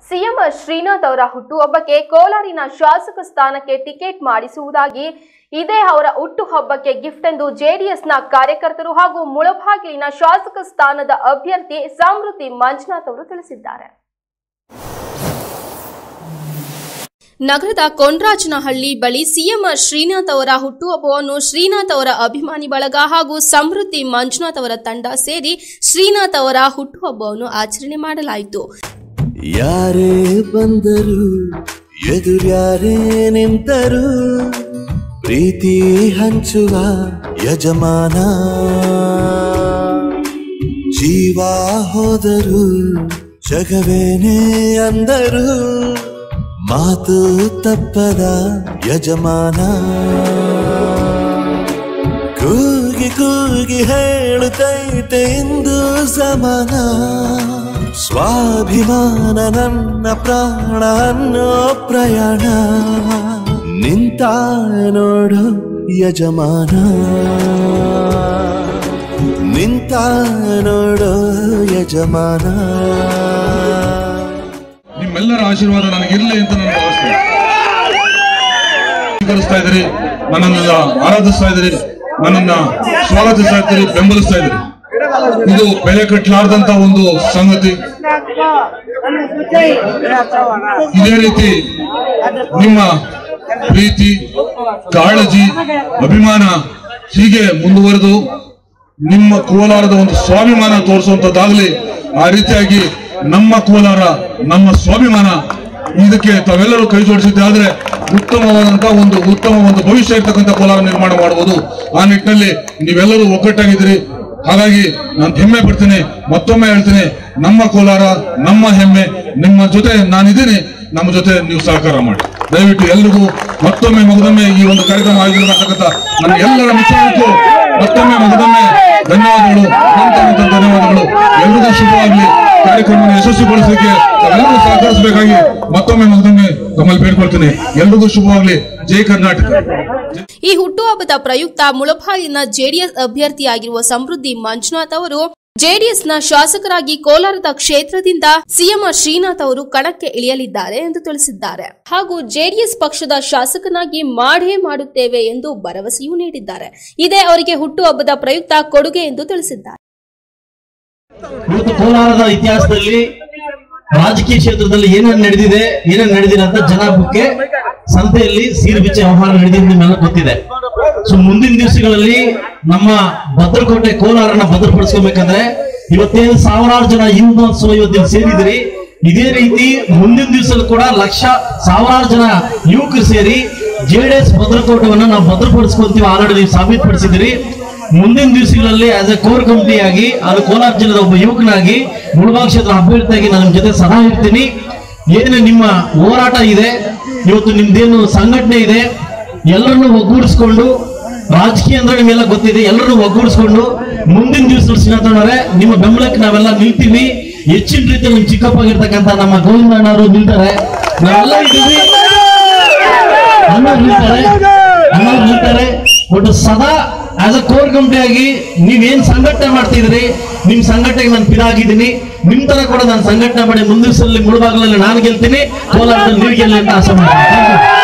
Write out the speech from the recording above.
CM Srinath ಅವರ ಹುಟ್ಟುಹಬ್ಬಕ್ಕೆ ಕೋಲಾರಿನ ಶಾಸಕ ಸ್ಥಾನಕ್ಕೆ ಟಿಕೆಟ್ ಮಾಡಿಸುವುದಾಗಿ ಇದೇ ಅವರ ಹುಟ್ಟುಹಬ್ಬಕ್ಕೆ ಗಿಫ್ಟ್ ಎಂದು ಜೆಡಿಎಸ್ನ ಕಾರ್ಯಕರ್ತರು ಹಾಗೂ ಮುಳಬಾಗಿಲಿನ ಶಾಸಕ ಸ್ಥಾನದ ಅಭ್ಯರ್ಥಿ ಸಮೃದ್ಧಿ ಮಂಜುನಾಥ್ ಅವರು ತಿಳಿಸಿದ್ದಾರೆ ನಗರದ ಕೊಂಡ್ರಾಜನಹಳ್ಳಿ ಬಳಿ ಸಿಎಂ ಶ್ರೀನಾಥ್ ಅವರ ಹುಟ್ಟುಹಬ್ಬವನ್ನು ಶ್ರೀನಾಥ್ ಅವರ ಅಭಿಮಾನಿ ಬಳಗ ಹಾಗೂ ಸಮೃದ್ಧಿ ಮಂಜುನಾಥ್ ಅವರ ತಂಡ ಸೇರಿ ಶ್ರೀನಾಥ್ ಅವರ ಹುಟ್ಟುಹಬ್ಬವನ್ನು ಆಚರಣೆ ಮಾಡಲಾಯಿತು ಯಾರೇ ಬಂದರು ಎದುರ್ಯಾರೇ ನಿಂತರು ಪ್ರೀತಿ ಹಂಚುವ ಯಜಮಾನ ಜೀವ ಹೋದರು ಜಗವೇನೇ ಅಂದರು ಮಾತು ತಪ್ಪದ ಯಜಮಾನ ಕೂಗಿ ಕೂಗಿ ಹೇಳುತ್ತೈತೆ ಇಂದು ಸಮಾನ ಸ್ವಾಭಿಮಾನ ನನ್ನ ಪ್ರಾಣ ಅನ್ನೋ ಪ್ರಯಾಣ ನಿಂತ ನೋಡು ಯಜಮಾನ ನಿಂತ ನೋಡು ಯಜಮಾನ ನಿಮ್ಮೆಲ್ಲರ ಆಶೀರ್ವಾದ ನನಗಿರ್ಲಿ ಅಂತ ನಾನು ಭಾವಿಸ್ತೇನೆ ಸ್ವೀಕರಿಸ್ತಾ ಇದ್ದೀರಿ ನನ್ನನ್ನೆಲ್ಲ ಆರಾಧಿಸ್ತಾ ಇದ್ದೀರಿ ನನ್ನನ್ನ ಸ್ವಾಗತಿಸ್ತಾ ಇದ್ದೀರಿ ಬೆಂಬಲಿಸ್ತಾ ಇದ್ದೀರಿ ಇದು ಬೆಲೆ ಕಟ್ಟಲಾರ್ದಂತ ಒಂದು ಸಂಗತಿ ಇದೇ ರೀತಿ ನಿಮ್ಮ ಪ್ರೀತಿ ಕಾಳಜಿ ಅಭಿಮಾನ ಹೀಗೆ ಮುಂದುವರೆದು ನಿಮ್ಮ ಕೋಲಾರದ ಒಂದು ಸ್ವಾಭಿಮಾನ ತೋರಿಸುವಂತದ್ದಾಗಲಿ ಆ ರೀತಿಯಾಗಿ ನಮ್ಮ ಕೋಲಾರ ನಮ್ಮ ಸ್ವಾಭಿಮಾನ ಇದಕ್ಕೆ ತಾವೆಲ್ಲರೂ ಕೈ ಜೋಡಿಸಿದ್ದೆ ಆದ್ರೆ ಉತ್ತಮವಾದಂತಹ ಒಂದು ಉತ್ತಮ ಒಂದು ಭವಿಷ್ಯ ಇರ್ತಕ್ಕಂಥ ಕೋಲಾರ ನಿರ್ಮಾಣ ಮಾಡಬಹುದು ಆ ನಿಟ್ಟಿನಲ್ಲಿ ನೀವೆಲ್ಲರೂ ಒಗ್ಗಟ್ಟಾಗಿದ್ದೀರಿ ಹಾಗಾಗಿ ನಾನು ಹೆಮ್ಮೆ ಪಡ್ತೀನಿ ಮತ್ತೊಮ್ಮೆ ಹೇಳ್ತೀನಿ ನಮ್ಮ ಕೋಲಾರ ನಮ್ಮ ಹೆಮ್ಮೆ ನಿಮ್ಮ ಜೊತೆ ನಾನಿದ್ದೀನಿ ನಮ್ಮ ಜೊತೆ ನೀವು ಸಹಕಾರ ಮಾಡಿ ದಯವಿಟ್ಟು ಎಲ್ರಿಗೂ ಮತ್ತೊಮ್ಮೆ ಮಗದೊಮ್ಮೆ ಈ ಒಂದು ಕಾರ್ಯಕ್ರಮ ಆಯೋಜನೆ ಮಾಡತಕ್ಕಂಥ ನನ್ನ ಎಲ್ಲರ ಮಿತ್ರರಿಗೂ ಮತ್ತೊಮ್ಮೆ ಮಗದೊಮ್ಮೆ ಧನ್ಯವಾದಗಳು ಅನಂತ ಧನ್ಯವಾದಗಳು ಎಲ್ರಿಗೂ ಶುಭವಾಗಲಿ ಕಾರ್ಯಕ್ರಮವನ್ನು ಯಶಸ್ವಿಗೊಳಿಸಲಿಕ್ಕೆ ತಾವೆಲ್ಲರೂ ಸಹಕರಿಸಬೇಕಾಗಿ ಮತ್ತೊಮ್ಮೆ ಮಗದೊಮ್ಮೆ ತಮ್ಮಲ್ಲಿ ಬೇಡ್ಕೊಳ್ತೀನಿ ಎಲ್ರಿಗೂ ಶುಭವಾಗಲಿ ಜೈ ಕರ್ನಾಟಕ ಈ ಹುಟ್ಟುಹಬ್ಬದ ಪ್ರಯುಕ್ತ ಮುಳಬಾಗಿಲಿನ ಜೆಡಿಎಸ್ ಅಭ್ಯರ್ಥಿಯಾಗಿರುವ ಸಮೃದ್ಧಿ ಮಂಜುನಾಥ್ ಅವರು ಜೆಡಿಎಸ್ನ ಶಾಸಕರಾಗಿ ಕೋಲಾರದ ಕ್ಷೇತ್ರದಿಂದ ಸಿಎಂ ಶ್ರೀನಾಥ್ ಅವರು ಕಣಕ್ಕೆ ಇಳಿಯಲಿದ್ದಾರೆ ಎಂದು ತಿಳಿಸಿದ್ದಾರೆ ಹಾಗೂ ಜೆಡಿಎಸ್ ಪಕ್ಷದ ಶಾಸಕನಾಗಿ ಮಾಡೇ ಮಾಡುತ್ತೇವೆ ಎಂದು ಭರವಸೆಯೂ ನೀಡಿದ್ದಾರೆ ಇದೇ ಅವರಿಗೆ ಹುಟ್ಟುಹಬ್ಬದ ಪ್ರಯುಕ್ತ ಕೊಡುಗೆ ಎಂದು ತಿಳಿಸಿದ್ದಾರೆ ಇವತ್ತು ಕೋಲಾರದ ಇತಿಹಾಸದಲ್ಲಿ ರಾಜಕೀಯ ಕ್ಷೇತ್ರದಲ್ಲಿ ಏನೇನು ನಡೆದಿದೆ ಏನೇನು ನಡೆದಿದೆ ಅಂತ ಜನಾಭಕ್ಕೆ ಸಂತೆಯಲ್ಲಿ ಸೀರು ಬಿಚ್ಚ ವ್ಯವಹಾರ ನಡೆದಿದೆ ನಿಮ್ಮೆಲ್ಲ ಗೊತ್ತಿದೆ ಸೊ ಮುಂದಿನ ದಿವಸಗಳಲ್ಲಿ ನಮ್ಮ ಭದ್ರಕೋಟೆ ಕೋಲಾರನ ಭದ್ರಪಡಿಸ್ಕೋಬೇಕಂದ್ರೆ ಇವತ್ತೇನು ಸಾವಿರಾರು ಜನ ಯುವೋತ್ಸವ ಇವತ್ತಿನ ಸೇರಿದಿರಿ ಇದೇ ರೀತಿ ಮುಂದಿನ ದಿವಸದಲ್ಲಿ ಕೂಡ ಲಕ್ಷ ಸಾವಿರಾರು ಜನ ಯುವಕರು ಸೇರಿ ಜೆಡಿಎಸ್ ಭದ್ರಕೋಟೆವನ್ನ ನಾವು ಭದ್ರಪಡಿಸ್ಕೊಂತೀವಿ ಆಲ್ರೆಡಿ ನೀವು ಸಾಬೀತುಪಡಿಸಿದಿರಿ ಮುಂದಿನ ದಿವಸಗಳಲ್ಲಿ ಆಸ್ ಎ ಕೋರ್ ಕಮಿಟಿಯಾಗಿ ಅದು ಕೋಲಾರ ಜಿಲ್ಲೆದ ಒಬ್ಬ ಯುವಕನಾಗಿ ಮುಳಬಾಗ ಕ್ಷೇತ್ರ ಅಭ್ಯರ್ಥಿಯಾಗಿ ನಾನು ನಿಮ್ ಜೊತೆ ಸದಾ ಇರ್ತೀನಿ ಏನು ನಿಮ್ಮ ಹೋರಾಟ ಇದೆ ಇವತ್ತು ನಿಮ್ದೇನು ಸಂಘಟನೆ ಇದೆ ಎಲ್ಲರನ್ನು ಒಗ್ಗೂಡಿಸ್ಕೊಂಡು ರಾಜಕೀಯ ಅಂದ್ರೆ ನಿಮ್ಗೆಲ್ಲ ಗೊತ್ತಿದೆ ಎಲ್ಲರನ್ನು ಒಗ್ಗೂಡಿಸ್ಕೊಂಡು ಮುಂದಿನ ದಿವಸ ಶ್ರೀನಾಥಣ್ಣವರೇ ನಿಮ್ಮ ಬೆಂಬಲಕ್ಕೆ ನಾವೆಲ್ಲ ನಿಲ್ತೀವಿ ಹೆಚ್ಚಿನ ರೀತಿಯಲ್ಲಿ ನಿಮ್ ಚಿಕ್ಕಪ್ಪಾಗಿರ್ತಕ್ಕಂಥ ನಮ್ಮ ಗೋವಿಂದಣ್ಣವರು ನಿಲ್ತಾರೆ ನಾವೆಲ್ಲ ಇದ್ದೀವಿ ಅಣ್ಣವ್ರು ನಿಲ್ತಾರೆ ಅಣ್ಣವ್ರು ನಿಲ್ತಾರೆ ಬಟ್ ಸದಾ ಆಸ್ ಅ ಕೋರ್ ಕಮಿಟಿ ಆಗಿ ನೀವೇನ್ ಸಂಘಟನೆ ಮಾಡ್ತಿದ್ರಿ ನಿಮ್ ಸಂಘಟನೆಗೆ ನಾನು ಪಿದ ಆಗಿದ್ದೀನಿ ನಿಮ್ ತರ ಕೂಡ ನಾನು ಸಂಘಟನೆ ಮಾಡಿ ಮುಂದಿನ ಸಲ ಮುಳುಬಾಗಲಲ್ಲಿ ನಾನು ಗೆಲ್ತೀನಿ ಕೋಲಾರದಲ್ಲಿ ನೀವು ಗೆಲ್ಲಿ ಅಂತ ಆಸೆ ಮಾಡ್ತೀನಿ Thank you.